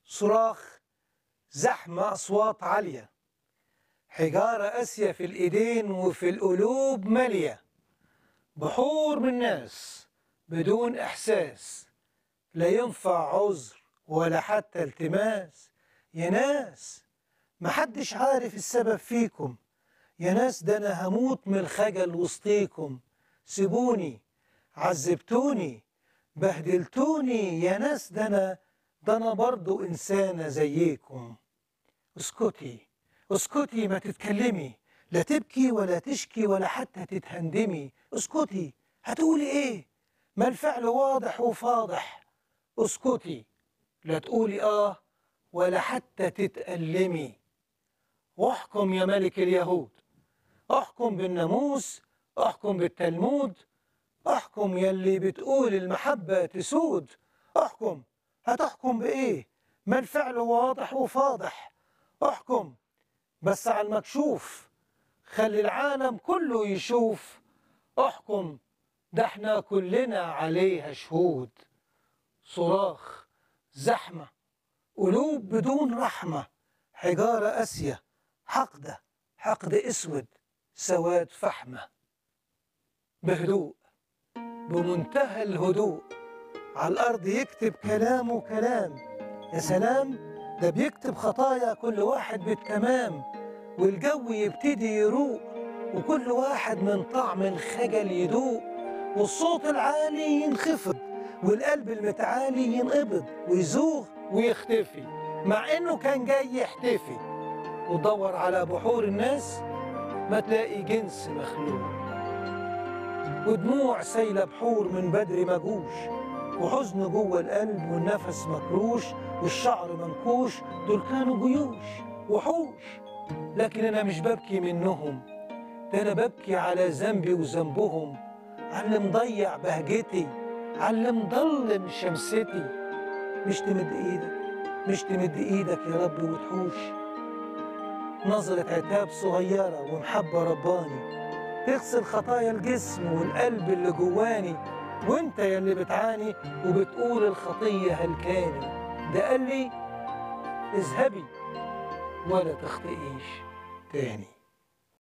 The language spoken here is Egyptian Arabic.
صراخ زحمة أصوات عالية حجارة قاسية في الإيدين وفي القلوب مالية بحور من ناس بدون إحساس لا ينفع عذر ولا حتى التماس يا ناس محدش عارف السبب فيكم يا ناس ده أنا هموت من الخجل وسطيكم سيبوني عذبتوني بهدلتوني يا ناس ده أنا ده أنا برضو إنسانة زيكم اسكتي اسكتي ما تتكلمي لا تبكي ولا تشكي ولا حتى تتهندمي اسكتي هتقولي ايه ما الفعل واضح وفاضح اسكتي لا تقولي اه ولا حتى تتألمي واحكم يا ملك اليهود احكم بالناموس احكم بالتلمود احكم يلي بتقول المحبة تسود احكم هتحكم بإيه ما الفعل واضح وفاضح احكم بس على المكشوف خلي العالم كله يشوف احكم ده احنا كلنا عليها شهود صراخ زحمة قلوب بدون رحمة حجارة قاسية حقدة حقد اسود سواد فحمة بهدوء بمنتهى الهدوء على الأرض يكتب كلامه كلام يا سلام ده بيكتب خطايا كل واحد بالتمام والجو يبتدي يروق وكل واحد من طعم الخجل يدوق والصوت العالي ينخفض والقلب المتعالي ينقبض ويزوغ ويختفي مع انه كان جاي يحتفي ودور على بحور الناس ما تلاقي جنس مخلوق ودموع سايلة بحور من بدري مجوش وحزن جوه القلب والنفس مكروش والشعر منكوش دول كانوا جيوش وحوش لكن أنا مش ببكي منهم ده أنا ببكي على ذنبي وذنبهم على اللي مضيع بهجتي على اللي مضلم شمستي مش تمد إيدك مش تمد إيدك يا رب وتحوش نظرة عتاب صغيرة ومحبة رباني تغسل خطايا الجسم والقلب اللي جواني وانت يا اللي بتعاني وبتقول الخطية هلكاني ده قال لي اذهبي ولا تخطئيش تاني